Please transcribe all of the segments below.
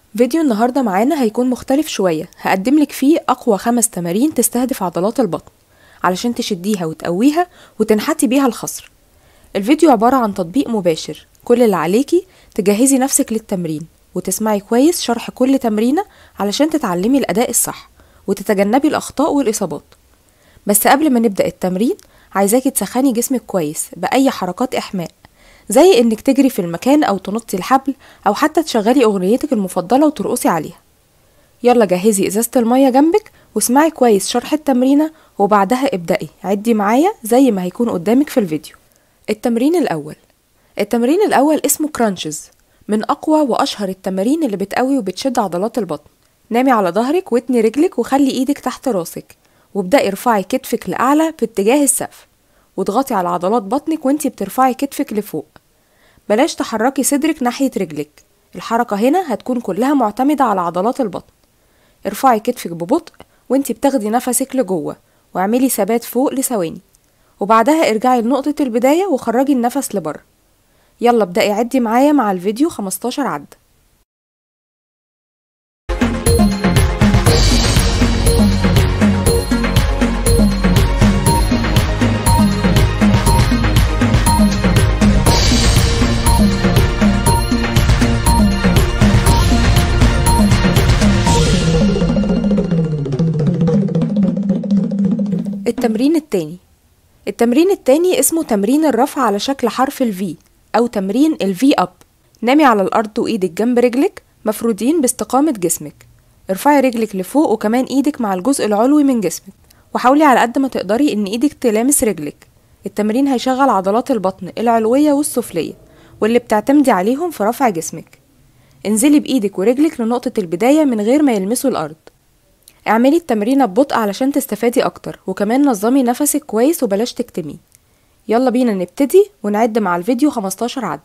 فيديو النهاردة معانا هيكون مختلف شوية هقدملك فيه أقوى خمس تمارين تستهدف عضلات البطن علشان تشديها وتقويها وتنحتي بيها الخصر الفيديو عبارة عن تطبيق مباشر كل اللي عليكي تجهزي نفسك للتمرين وتسمعي كويس شرح كل تمرينة علشان تتعلمي الأداء الصح وتتجنبي الأخطاء والإصابات بس قبل ما نبدأ التمرين عايزاكي تسخني جسمك كويس بأي حركات إحماء زي إنك تجري في المكان أو تنطي الحبل أو حتى تشغلي أغنيتك المفضلة وترقصي عليها يلا جهزي إزازة المية جنبك واسمعي كويس شرح التمرينة وبعدها ابدأي عدي معايا زي ما هيكون قدامك في الفيديو التمرين الأول التمرين الأول اسمه كرانشز من أقوى وأشهر التمارين اللي بتقوي وبتشد عضلات البطن نامي على ظهرك واتني رجلك وخلي ايدك تحت راسك وابدأي ارفعي كتفك لأعلى في اتجاه السقف واضغطي على عضلات بطنك وانتي بترفعي كتفك لفوق بلاش تحركي صدرك ناحية رجلك الحركة هنا هتكون كلها معتمدة على عضلات البطن ارفعي كتفك ببطء وانتي بتاخدي نفسك لجوه واعملي ثبات فوق لثواني وبعدها ارجعي لنقطة البداية وخرجي النفس لبره يلا ابدأي عدي معايا مع الفيديو 15 عد التمرين التاني التمرين التاني اسمه تمرين الرفع على شكل حرف ال V أو تمرين ال V up نامي على الأرض وإيدك جنب رجلك مفرودين باستقامة جسمك ارفعي رجلك لفوق وكمان إيدك مع الجزء العلوي من جسمك وحاولي على قد ما تقدري إن إيدك تلامس رجلك التمرين هيشغل عضلات البطن العلوية والسفلية واللي بتعتمدي عليهم في رفع جسمك انزلي بإيدك ورجلك لنقطة البداية من غير ما يلمسوا الأرض اعملي التمرين ببطء علشان تستفادي أكتر وكمان نظمي نفسك كويس وبلاش تكتمي يلا بينا نبتدي ونعد مع الفيديو 15 عد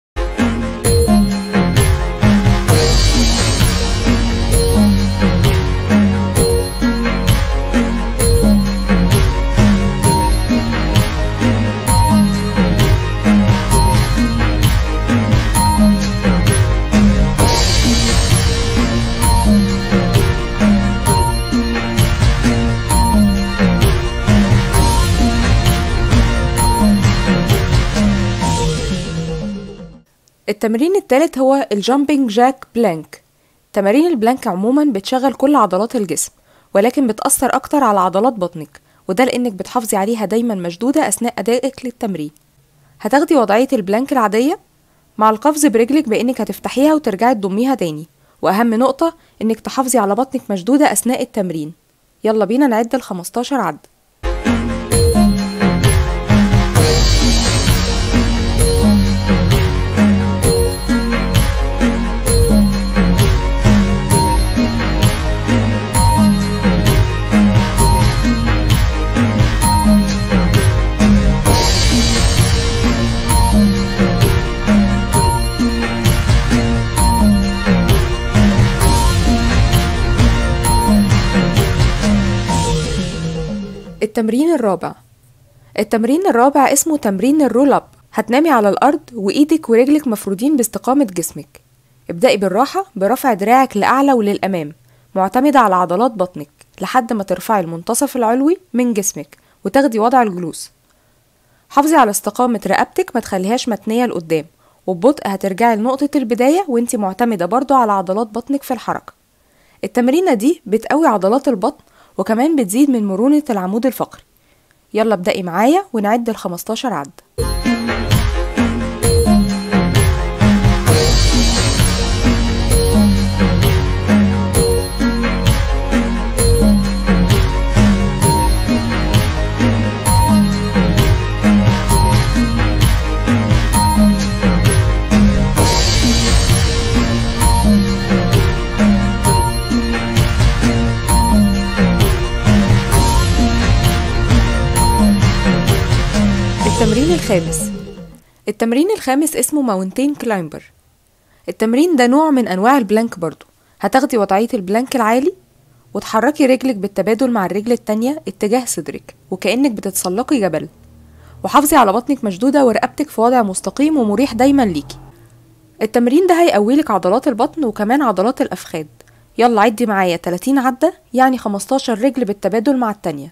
التمرين التالت هو الجامبينج جاك بلانك تمارين البلانك عموما بتشغل كل عضلات الجسم ولكن بتأثر أكتر على عضلات بطنك وده لأنك بتحافظي عليها دايما مشدودة أثناء أدائك للتمرين هتاخدي وضعية البلانك العادية مع القفز برجلك بإنك هتفتحيها وترجعي تضميها تاني وأهم نقطة إنك تحافظي على بطنك مشدودة أثناء التمرين يلا بينا نعد ال 15 عد التمرين الرابع التمرين الرابع اسمه تمرين الرول اب هتنامي على الأرض وإيدك ورجلك مفرودين باستقامة جسمك ابدأي بالراحة برفع دراعك لأعلى وللأمام معتمدة على عضلات بطنك لحد ما ترفعي المنتصف العلوي من جسمك وتاخدي وضع الجلوس حافظي على استقامة رقبتك ما تخليهاش متنية لقدام وببطء هترجعي لنقطة البداية وانتي معتمدة برضو على عضلات بطنك في الحركة التمرينة دي بتقوي عضلات البطن وكمان بتزيد من مرونة العمود الفقري يلا ابدأي معايا ونعد ال 15 عد التمرين الخامس التمرين الخامس اسمه ماونتين كلايمبر التمرين ده نوع من انواع البلانك برضو هتاخدي وضعية البلانك العالي وتحركي رجلك بالتبادل مع الرجل التانية اتجاه صدرك وكأنك بتتسلقي جبل وحافظي على بطنك مشدودة ورقبتك في وضع مستقيم ومريح دايما ليكي التمرين ده هيقويلك عضلات البطن وكمان عضلات الأفخاذ يلا عدي معايا 30 عدة يعني 15 رجل بالتبادل مع التانية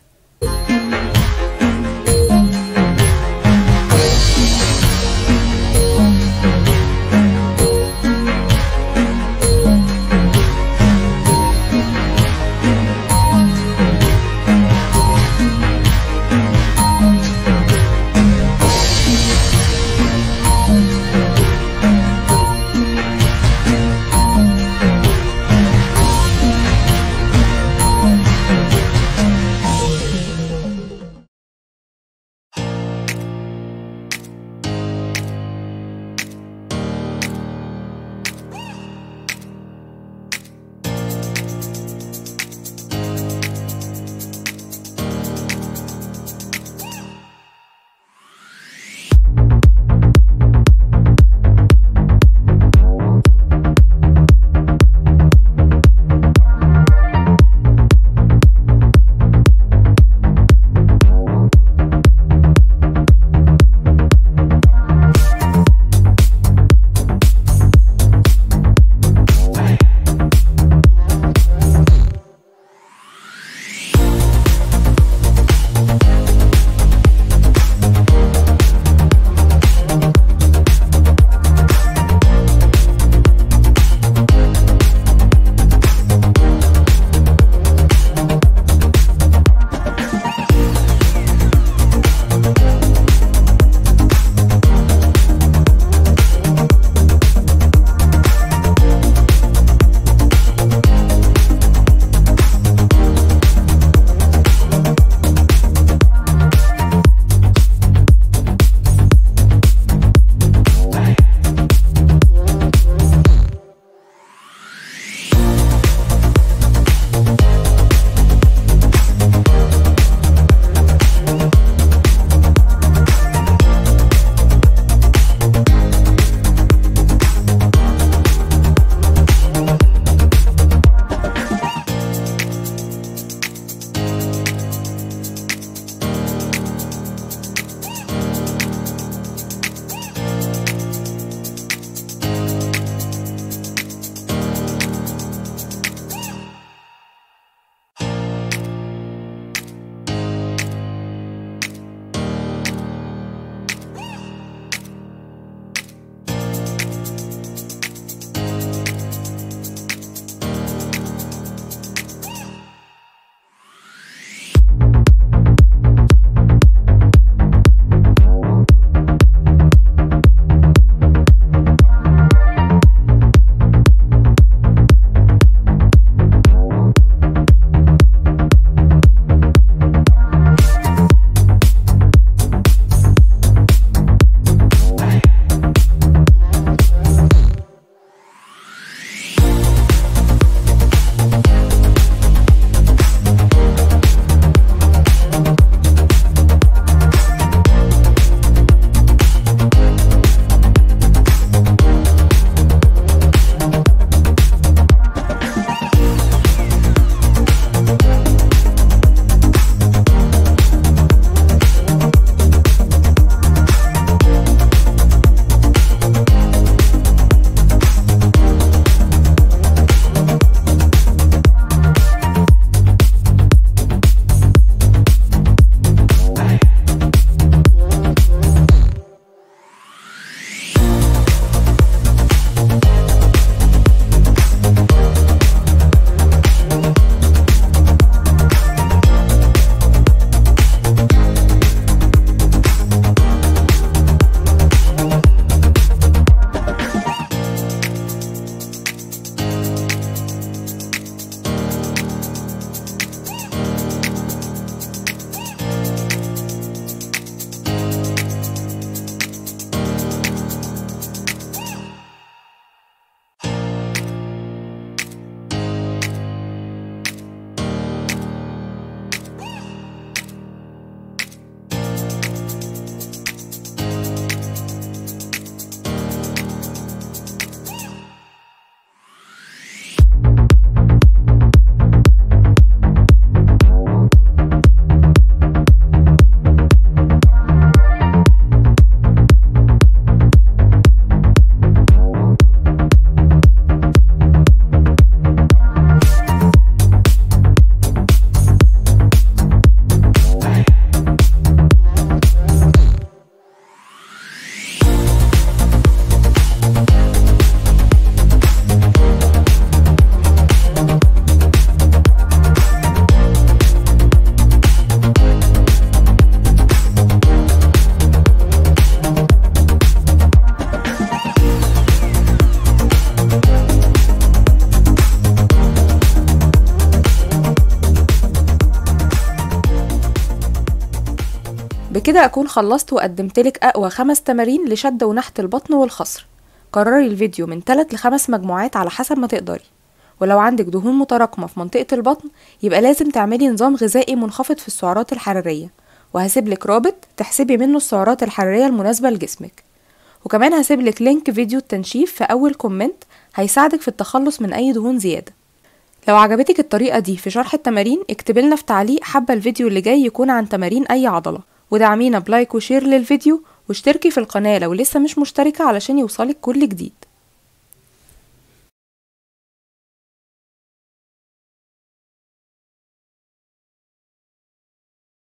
وبكده أكون خلصت وقدمتلك أقوى خمس تمارين لشد ونحت البطن والخصر كرري الفيديو من 3 لخمس مجموعات على حسب ما تقدري ولو عندك دهون متراكمة في منطقة البطن يبقى لازم تعملي نظام غذائي منخفض في السعرات الحرارية وهسيبلك رابط تحسبي منه السعرات الحرارية المناسبة لجسمك وكمان هسيبلك لينك فيديو التنشيف في أول كومنت هيساعدك في التخلص من أي دهون زيادة لو عجبتك الطريقة دي في شرح التمارين اكتبلنا في تعليق حابة الفيديو اللي جاي يكون عن تمارين أي عضلة ودعمينا بلايك وشير للفيديو واشتركي في القناة لو لسه مش مشتركة علشان يوصلك كل جديد